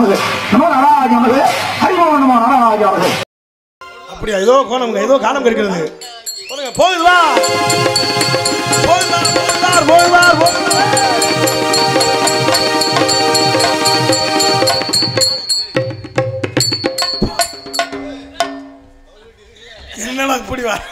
நமது நமோ நாராஜ நமது ஹரிமோ நமோ நாராஜ அவர்கள் அப்படியா ஏதோ கோணம்ங்க ஏதோ காணம் இருக்கிறது போடுங்க போகுது வா போகுது வா, போகுது வா, போகுது வா, போகுது வா. என்னடா இப்படி வா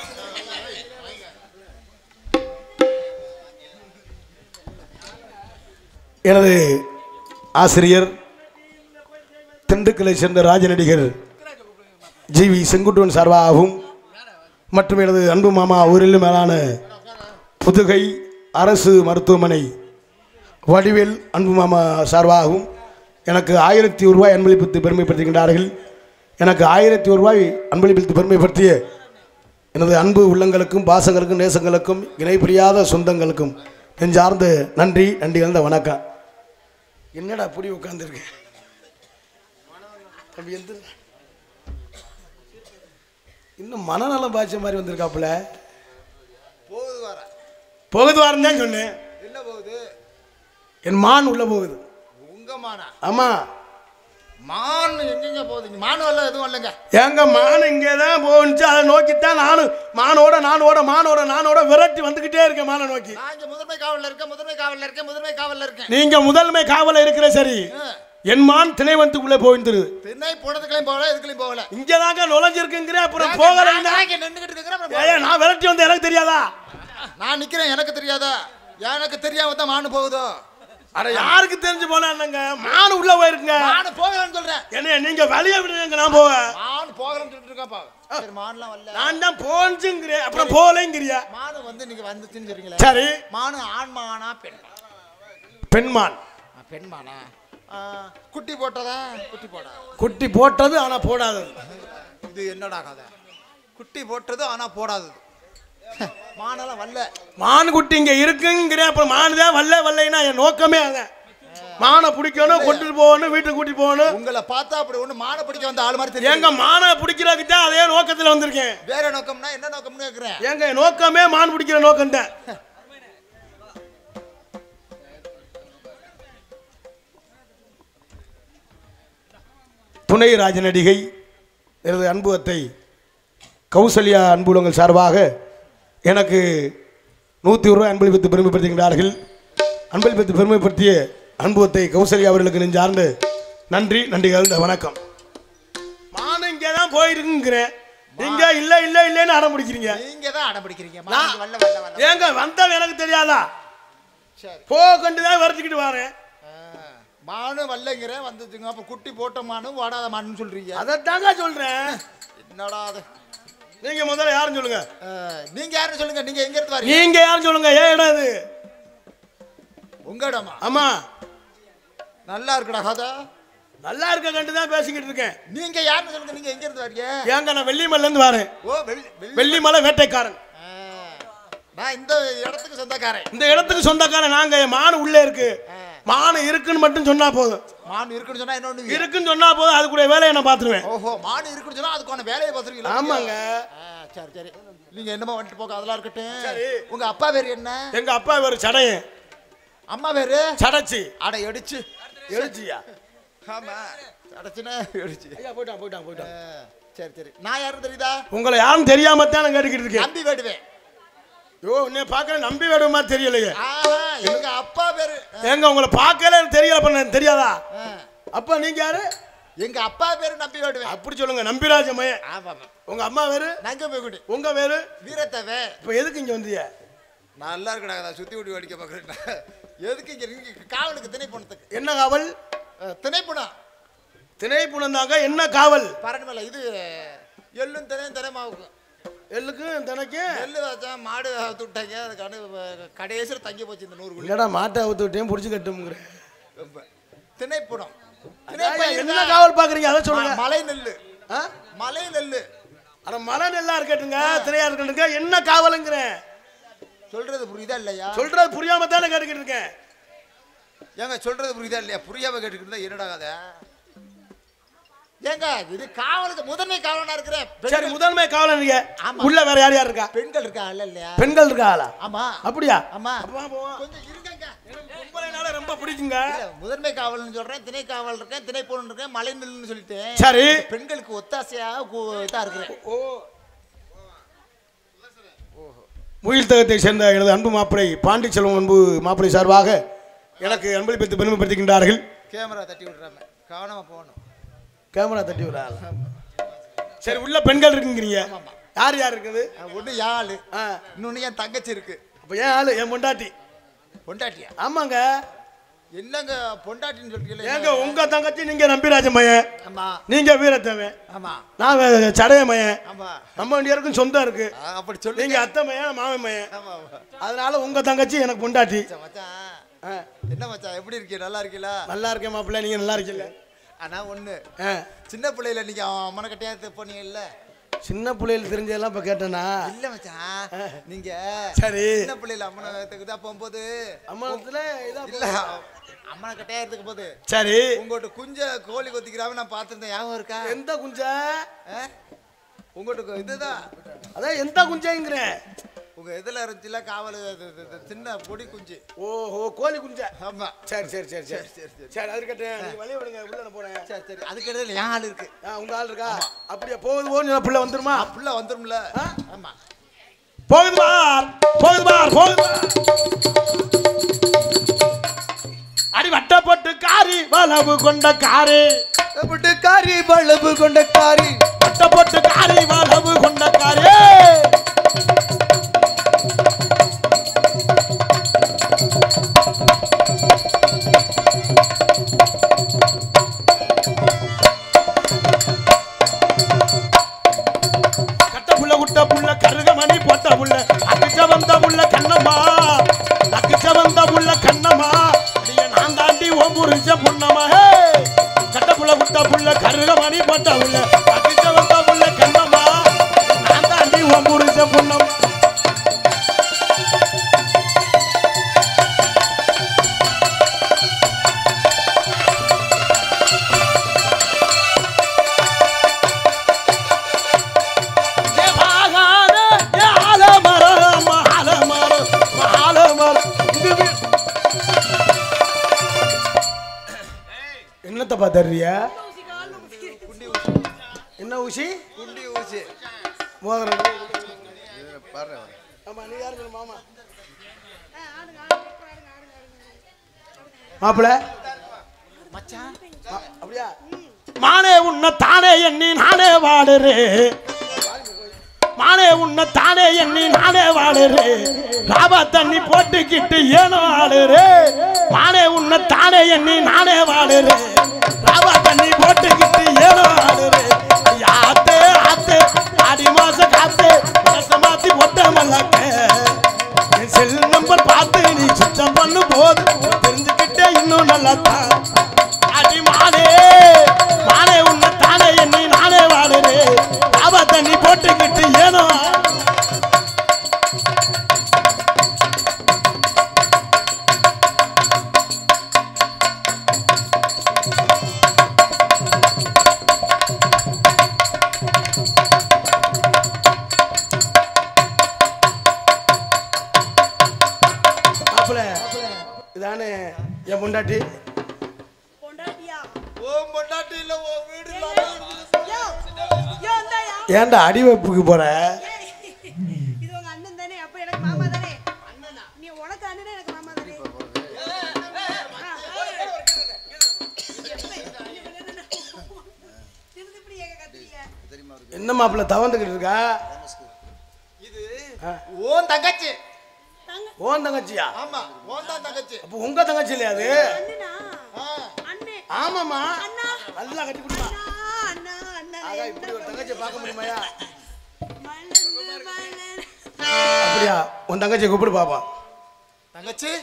எனது ஆசிரியர் திண்டுக்கலை சேர்ந்த ராஜநடிகர் ஜி வி செங்குட்டுவன் சார்பாகவும் மற்றும் எனது அன்பு மாமா ஊரில் மேலான புதுகை அரசு மருத்துவமனை வடிவேல் அன்பு மாமா சார்பாகவும் எனக்கு ஆயிரத்தி ஒரு ரூபாய் அன்பளிப்பித்து பெருமைப்படுத்துகின்றார்கள் எனக்கு ஆயிரத்தி ஒரு ரூபாய் அன்பளிப்பித்து பெருமைப்படுத்திய எனது அன்பு உள்ளங்களுக்கும் பாசங்களுக்கும் நேசங்களுக்கும் இணை புரியாத சொந்தங்களுக்கும் நெஞ்சார்ந்த நன்றி நன்றி கலந்த வணக்கம் என்னடா அப்படி உட்காந்துருக்கேன் தம்பி எந்த இன்னும் மனநலம் பாய்ச்ச மாதிரி வந்திருக்காப்புல போகுது வர போகுது வாரம் தான் சொன்னேன் என்ன போகுது என் மான் உள்ள போகுது உங்க மானா ஆமா மான் எங்கெங்க போகுது மானு வரல எதுவும் இல்லைங்க எங்க மான் இங்கே தான் போணுச்சு அதை நோக்கித்தான் நானும் மானோட நானோட மானோட நானோட விரட்டி வந்துக்கிட்டே இருக்கேன் மானை நோக்கி நான் இங்க முதன்மை காவல்ல இருக்கேன் முதன்மை காவல்ல இருக்கேன் முதன்மை காவல்ல இருக்கேன் நீங்க முதன்மை காவல இருக்கிற சரி என் மான் திணைவனத்துக்குள்ளே போயிருந்துருது திண்ணை போனதுக்குள்ளேயும் போகல எதுக்குள்ளேயும் போகல இங்கே தாங்க நுழைஞ்சிருக்குங்கிற அப்புறம் போகலைன்னா நான் இங்க நின்னுகிட்டு இருக்கிறேன் அப்புறம் ஏய், நான் விரட்டி வந்து எனக்கு தெரியாதா போ- நான் நிக்கிறேன் எனக்கு தெரியாதா எனக்கு தெரியாம தான் மானு போகுதோ அட யாருக்கு தெரிஞ்சு போனா என்னங்க மான் உள்ள போயிருக்குங்க மானு போகலன்னு சொல்றேன் என்ன நீங்க வெளியே விடுங்க நான் போக மானு போகலன்னு சொல்லிட்டு இருக்காப்பா சரி மான்லாம் வரல நான் தான் போன்ஸுங்கிறேன் அப்புறம் போகலைங்கிறியா மானு வந்து நீங்க வந்துச்சுன்னு சொல்றீங்களே சரி மானு ஆண் மானா பெண் மானா? பெண்மான் ஆ, பெண் மானா ஆ, குட்டி போட்டதா குட்டி போடா குட்டி போட்டது ஆனா போடாதது இது என்னடா கதை குட்டி போட்டது ஆனா போடாதது மானெல்லாம் வரல மான் குட்டி இங்க இருக்குங்கிறேன் அப்புறம் மான் தான் வல்ல வல்லைன்னா என் நோக்கமே அதான் மானை பிடிக்கணும் கொண்டுட்டு போகணும் வீட்டுக்கு கூட்டி போகணும் உங்களை பார்த்தா அப்படி ஒண்ணு மானை பிடிக்க வந்த ஆள் மாதிரி எங்க தெரியும் மானை பிடிக்கிறதுக்கு தான் அதே நோக்கத்துல வந்திருக்கேன் வேற நோக்கம்னா என்ன நோக்கம்னு கேக்குறேன் எங்க நோக்கமே மான் பிடிக்கிற நோக்கம் தான் துணை ராஜ நடிகை எனது அன்பு அத்தை கௌசல்யா அன்புலங்கள் சார்பாக எனக்கு நூற்றி ஒரு ரூபாய் அன்பளிப்பித்து பெருமைப்படுத்துகின்றார்கள் அன்பளிப்பித்து பெருமைப்படுத்திய அன்பு அத்தை கௌசல்யா அவர்களுக்கு நெஞ்சார்ந்து நன்றி நன்றி கலந்த வணக்கம் மானம் இங்கே தான் போயிருக்குங்கிறேன் நீங்க இல்ல இல்ல இல்லைன்னு அடம் பிடிக்கிறீங்க நீங்க தான் அடம் பிடிக்கிறீங்க மானுக்கு வரல வரல வரல ஏங்க வந்தவன் எனக்கு தெரியாதா சரி போ கண்டு தான் வரைச்சிக்கிட்டு வரேன் ஆ, மானு வரலங்கிறேன் வந்துச்சுங்க அப்ப குட்டி போட்ட மானு வாடாத மானுன்னு சொல்றீங்க அதைத்தாங்க சொல்றேன் என்னடா அது நீங்க முதல்ல யாருன்னு சொல்லுங்க ஆ, நீங்க யாருன்னு சொல்லுங்க நீங்க எங்க இருந்து வரீங்க நீங்க யாருன்னு சொல்லுங்க ஏன் இடம் இது உங்க இடமா ஆமா நல்லா இருக்குடா கதை நல்லா இருக்க கண்டு தான் பேசிக்கிட்டு இருக்கேன் நீங்க யாருன்னு சொல்லுங்க நீங்க எங்க இருந்து வரீங்க ஏங்க நான் வெள்ளிமலைல இருந்து வரேன் ஓ வெள்ளி வெள்ளி வெள்ளிமலை வேட்டைக்காரன் ஆ, நான் இந்த இடத்துக்கு சொந்தக்காரன் இந்த இடத்துக்கு சொந்தக்காரன் நாங்க மானு உள்ளே இருக்கு மானு இருக்குன்னு மட்டும் சொன்னா போதும் மான் இருக்குன்னு சொன்னா என்ன பண்ணுவீங்க? இருக்குன்னு சொன்னா போதும் அதுக்குடைய வேலையை நான் பாத்துருவேன் ஓஹோ மான் இருக்குன்னு சொன்னா அதுக்கான வேலையை பார்த்துருக்கீங்களா ஆமாங்க. ஆ, சரி சரி நீங்க என்னமோ வந்துட்டு போக அதெல்லாம் இருக்கட்டும் சரி. உங்க அப்பா பேர் என்ன எங்க அப்பா ஒரு சடையன் அம்மா பேரு சடைச்சி அட எடிச்சு எழுச்சியா ஆமா அடைச்சுனா எடிச்சு ஐயா போயிட்டான் போயிட்டான் போயிட்டான் ஆ, சரி சரி நான் யாரும் தெரியுதா உங்களை யாரும் தெரியாம தான் நான் கேட்டுக்கிட்டு இருக்கேன் நம்பி வேடுவேன் யோ என்ன பார்க்கற நம்பி வேடுமா தெரியலையே ஆஹா எங்க அப்பா பேரு எங்க உங்களை பார்க்கல எனக்கு தெரியல பண்ண தெரியாதா ஆ, அப்பா நீங்க யாரு எங்க அப்பா பேரு நம்பி வேடுவேன் அப்படி சொல்லுங்க நம்பிராஜ மையன் ஆமா உங்க அம்மா வேறு நங்க போய்குடி உங்க வேறு வீரத்தவே இப்போ எதுக்கு இங்க வந்தீங்க நல்லா இருக்குடா நான் சுத்தி விட்டு வேடிக்கை பார்க்குறேன் எதுக்கு இங்க நீங்க காவலுக்கு திணை போனதுக்கு என்ன காவல் திணை போனா திணை புணந்தாங்க என்ன காவல் பரவாயில்ல இது எள்ளும் தினையும் தினை மாவுக்கு எள்ளுக்கும் தினைக்கு நெல்லு வச்சா மாடு அவுத்து விட்டாங்க அதுக்கான கடைசியில் தங்கி போச்சு இந்த நூறு குழி இல்லடா மாட்டை அவுத்து விட்டேன் பிடிச்சி கட்டுங்கிறேன் திணைப்புடம் என்ன காவல் பாக்குறீங்க அதை சொல்லுங்க மலை நெல்லு ஆ? மலை நெல்லு அட மலை நெல்லா இருக்கட்டுங்க திரையா இருக்கட்டுங்க என்ன காவலுங்கிறேன் சொல்றது புரியுதா இல்லையா சொல்றது புரியாம தானே கேட்டுக்கிட்டு இருக்கேன் ஏங்க சொல்றது புரியுதா இல்லையா புரியாம கேட்டுக்கிட்டு இருந்தா என்னடா கதை ஏங்க இது காவலுக்கு முதன்மை காவலனா இருக்கிறேன் சரி பெண்கள் முதன்மை காவலன் நீங்க ஆமா. உள்ள வேற யார் யார் இருக்கா பெண்கள் இருக்கா இல்ல இல்லையா பெண்கள் இருக்கா ஆளா ஆமா அப்படியா ஆமா அப்ப வா, போவோம். கொஞ்சம் இருங்கங்க பொம்பளைனால ரொம்ப பிடிக்குங்க இல்ல, முதன்மை காவல்னு சொல்றேன் திணை காவல் இருக்கேன் திணை பொண்ணு இருக்கேன் மலை நெல்லுன்னு சொல்லிட்டேன் சரி பெண்களுக்கு ஒத்தாசையா கு- இதா இருக்கிறேன் முகில்தகத்தை சேர்ந்த எனது அன்பு மாப்பிளை பாண்டிச்செல்வம் அன்பு மாப்பிளை சார்பாக எனக்கு அன்பளிப்பித்து பெருமைப்படுத்துகின்றார்கள் கேமரா தட்டி விடுறாம கவனமா போகணும் கேமரா தட்டி விடாது சரி உள்ள பெண்கள் இருக்குங்கிறீங்க யார் யார் இருக்குது ஒண்ணு என் ஆளு ஆ இன்னொன்னு என் தங்கச்சி இருக்கு அப்போ ஏன் ஆளு என் பொண்டாட்டி பொண்டாட்டியா ஆமாங்க என்னங்க பொண்டாட்டின்னு சொல்றீங்களே ஏங்க உங்க தங்கச்சி நீங்க நம்பிராஜ மயன் ஆமா நீங்க வீரத்தவன் ஆமா நான் வே- சடைய மயன் ஆமா நம்ம வண்டியாருக்கும் சொந்தம் இருக்கு ஆ, அப்படி சொல்லுங்க நீங்க அத்தை மயன் மாமன் மயன் ஆமா ஆமா. அதனால உங்க தங்கச்சி எனக்கு பொண்டாட்டி மச்சான், மச்சான் ஆ, என்ன மச்சான் எப்படி இருக்கீங்க நல்லா இருக்கீங்களா நல்லா இருக்கேன் மாப்பிள்ளை நீங்க நல்லா இருக்கீங்க ஆனா ஒண்ணு ஆ, சின்ன பிள்ளையில நீங்க அம்மனை கட்டியாத்து போனீங்கல்ல சின்ன பிள்ளைகள் தெரிஞ்சதெல்லாம் இப்ப கேட்டேனா இல்ல மச்சான் நீங்க சரி சின்ன பிள்ளையில அம்மனத்துக்கு தான் போகும்போது அம்மாத்துல இதா இல்ல அம்மனை கட்டையாத்துக்கு போது சரி உங்கள்கிட்ட குஞ்ச கோழி கொத்திக்கிறாம நான் பார்த்திருந்தேன் ஞாபகம் இருக்கா எந்த குஞ்ச ஆ? உங்கள்கிட்ட கு- இதுதான் அதான் எந்த குஞ்சங்கிறேன் உங்க இதுல இருந்துச்சுல காவல் இது- இது- இது சின்ன பொடி குஞ்சு ஓஹோ கோழி குஞ்ச ஆமா சரி சரி சரி சரி சரி, சரி. சரி அது இருக்கட்டும் நீங்க வழிய விடுங்க உள்ள நான் போறேன் சரி சரி அதுக்கு இடையில என் ஆள் இருக்கு ஆ, உங்க ஆள் இருக்கா அப்படியே போகுது போகுது பிள்ளை வந்துருமா புள்ள வந்துரும்ல ஆ? ஆமா போகுது பார் போகுது பார் போகுது பார். அடி வட்ட போட்டு காரி வளவு கொண்ட காரி காரி பழுப்பு கொண்ட காரி வட்ட போட்டு காரி வளவு கொண்ட காரி கட்ட புள்ள குட்ட புள்ள கருக மணி போட்ட புள்ள அக்கிச்ச வந்த புள்ள கண்ணம்மா அக்கிச்ச வந்த புள்ள கண்ணம்மா அடிய நான் தாண்டி ஓம் புரிச்ச பொண்ணம்மா ஹே கட்ட புள்ள குட்ட புள்ள கருக மணி போட்ட புள்ள அக்கிச்ச வந்த புள்ள கண்ணம்மா நான் தாண்டி ஓம் புரிச்ச பொண்ணம்மா ஏ பாகாத, ஏ ஆலமரம், ஆலமரம், ஆலமரம். இது வி- என்னத்த பாத்தறியா குண்டி ஊசி என்ன ஊசி குண்டி ஊசி மோதிரம் பாரு ஆமா நீ யாரு சொல்லு மாமா மாப்பிள மச்சான் அப்படியா மானே உன்னை தானே எண்ணி நானே வாடுறேன் மானே உன்னை தானே எண்ணி நானே வாடுறேன் ராபா தண்ணி போட்டுக்கிட்டு ஏனோ ஆடுறே மானே உன்னை தானே எண்ணி நானே வாடுறேன் ராபா தண்ணி போட்டுக்கிட்டு ஏனோ ஆடுறே ஆத்தே ஆத்தே ஆடி மாச காத்தே மாச மாத்தி ஒட்ட மல்லாக்க என் செல் நம்பர் பார்த்து நீ சுத்தம் பண்ணு போது தெரிஞ்சுக்கிட்டே இன்னும் நல்லா தான் அடி மானே மானே உன்னை தானே எண்ணி நானே வாடுறே ராபா தண்ணி போட்டுக்கிட்டு ஏனோ மாப்பிள இதானே என் பொண்டாட்டி பொண்டாட்டியா? ஓ பொண்டாட்டி இல்ல ஓ வீடு யோ, யோ, இந்தாயா. ஏன்டா அடி வைப்புக்கு போற ஏய், இது உங்க அண்ணன் தானே அப்ப எனக்கு மாமா தானே நீ உனக்கு அண்ணனே எனக்கு மாமா தானே ஆ. திருப்பி இப்படி ஏங்க கத்துறீங்க? என்ன மாப்பிள்ள தவந்துக்கிட்டு இருக்கா இது ஓன் தங்கச்சி தங்க ஓன் தங்கச்சியா ஆமா ஓன் தான் தங்கச்சி அப்போ உங்க தங்கச்சி இல்லையா அது அண்ணனா ஆ. அண்ணே ஆமாமா அண்ணா நல்லா கட்டி கொடுமா அண்ணா அண்ணா அண்ணா ஆகா இப்படி ஒரு தங்கச்சியை பார்க்க முடியுமாயா மலர்ந்து மலர் அப்படியா உன் தங்கச்சியை கூப்பிடு பாப்பா தங்கச்சி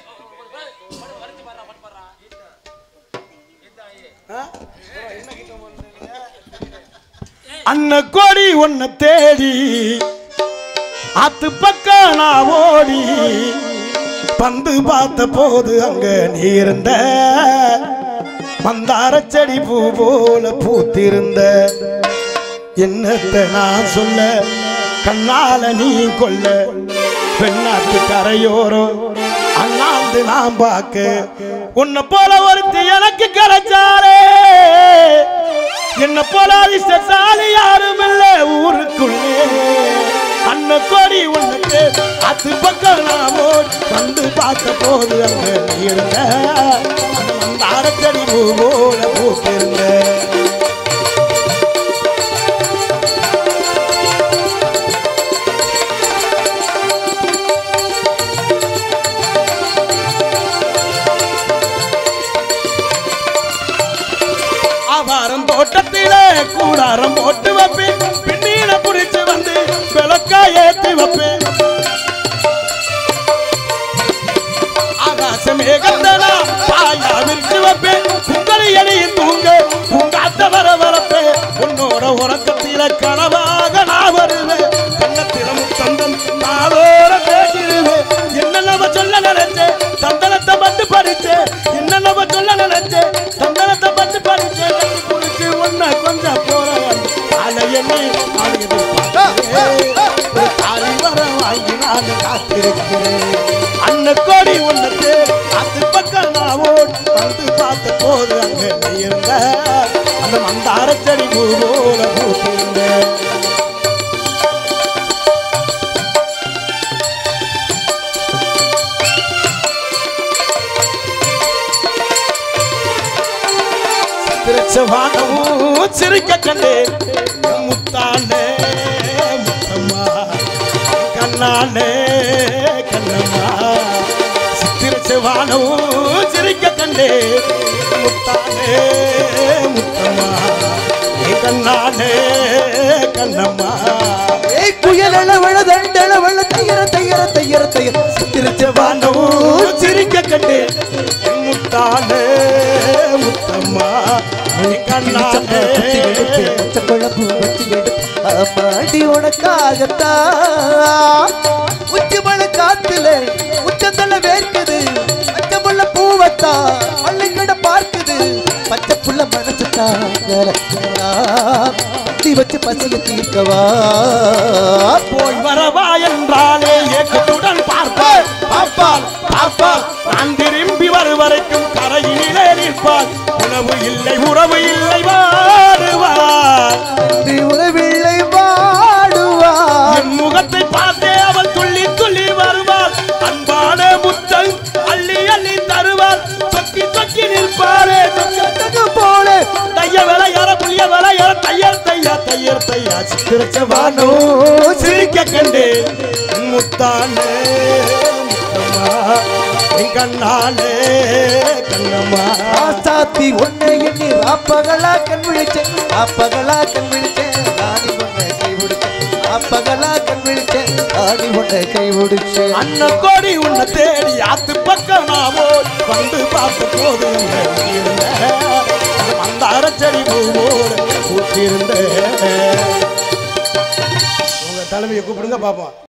அன்ன கோடி உன்னை தேடி ஆத்து பக்கம் நான் ஓடி பந்து பார்த்த போது அங்க நீ இருந்த மந்தார செடி பூ போல பூத்திருந்த என்னத்தை நான் சொல்ல கண்ணால நீ கொல்ல பெண்ணாத்து கரையோரம் அண்ணா வந்து நான் பார்க்க உன்னை போல ஒருத்தி எனக்கு கிடைச்சாரே என்ன போல அதிர்ஷ்டசாலி யாரும் இல்ல ஊருக்குள்ளே அன்ன கொடி உனக்கு அது பக்கம் நான் ஓடி வந்து பார்த்த போது அங்க நீ இருந்த அந்த மந்தாரச்செடி பூ போல பூத்திருந்த ஆவாரம் தோட்டத்திலே கூடாரம் போட்டு வைப்பேன் பின்னீட புடிச்சு வந்து விளக்கா ஏத்தி வைப்பேன் ஆகாச மேகத்தனா பாயா விரிச்சு வைப்பேன் உங்களை எடையும் தூங்க பூங்காத்த வர வரப்பேன் உன்னோட உறக்கத்தில கனவாக நான் வருவேன் கண்ணத்தில முத்தந்தம் நாளோட பேசிடுவேன் என்ன நம்ம சொல்ல நினைச்சேன் சந்தனத்தை பட்டு படிச்சேன் என்ன நம்ம சொல்ல நினைச்சேன் சந்தனத்தை பட்டு படிச்சேன் கட்டி குடிச்சு ஒன்ன கொஞ்சம் போறேன் ஆனா என்ன தாலி வர வாங்கி நான் காத்திருக்கிறேன் அன்ன கோடி ஒன்னத்து அது பக்கம் நான் ஓடி வந்து பார்த்த போது அங்க நீ இருந்த அந்த மந்தார செடி பூ போல பூத்திருந்த திருச்சவானமும் சிரிக்க கண்டே முத்தானே முத்தம்மா கண்ணானே கண்ணம்மா சித்திரச்சவானமும் சிரிக்க கண்டே முத்தானே முத்தம்மா ஏ கண்ணானே கண்ணம்மா ஏய் குயலளவள தண்டளவள தையர தையர தையர தையர சித்திரச்சவானோ வானமும் சிரிக்க கண்டே முத்தானே முத்தம்மா ஏ கண்ணானே பச்சைக்குழம்பு வச்சு எடுத்து அம்மாடி உனக்காகத்தான் உச்சி மழை காத்துல உச்சந்தல வேர்க்குது பச்சைமுள்ள பூவத்தா பள்ளிக்கட பார்க்குது பச்சை புள்ள மனசுத்தான் தீ வச்சு பசிய தீர்க்கவா போய் வரவா என்றாலே ஏக்கத்துடன் பார்ப்பாள் பார்ப்பாள் பார்ப்பாள் நான் திரும்பி வரும் வரைக்கும் கரையிலே நிற்பாள் உணவு இல்லை உறவு இல்லை வாடுவாள் நீ உறவில்லை வாடுவார் என் முகத்தை பார்த்தே அவள் துள்ளி துள்ளி வருவாள் அன்பான முத்தம் அள்ளி அள்ளி தருவாள் சொக்கி சொக்கி நிற்பாளே சொக்கி போல தைய விளையாட புளிய விளையாட தையர் தையா தையர் தையா சித்திரச்சவானோ சிரிக்க கண்டே முத்தானே முத்தம்மா என் கண்ணாலே கண்ணம்மா ஆசாத்தி உன்னை எண்ணி ராப்பகலா கண் விழிச்சேன் ராப்பகலா கண் விழிச்சேன் ராணி உன்னை கை பிடிச்சேன் ராப்பகலா கண் விழிச்சேன் ராணி உன்னை கை பிடிச்சேன் அண்ணன் கோடி உன்னை தேடி ஆத்து பக்கம் நாமோ வந்து பார்த்த போது அங்க நீ இருந்த அந்த அரச்சடி பூவோடு கூட்டியிருந்த உங்க தலைமையை கூப்பிடுங்க பாப்போம்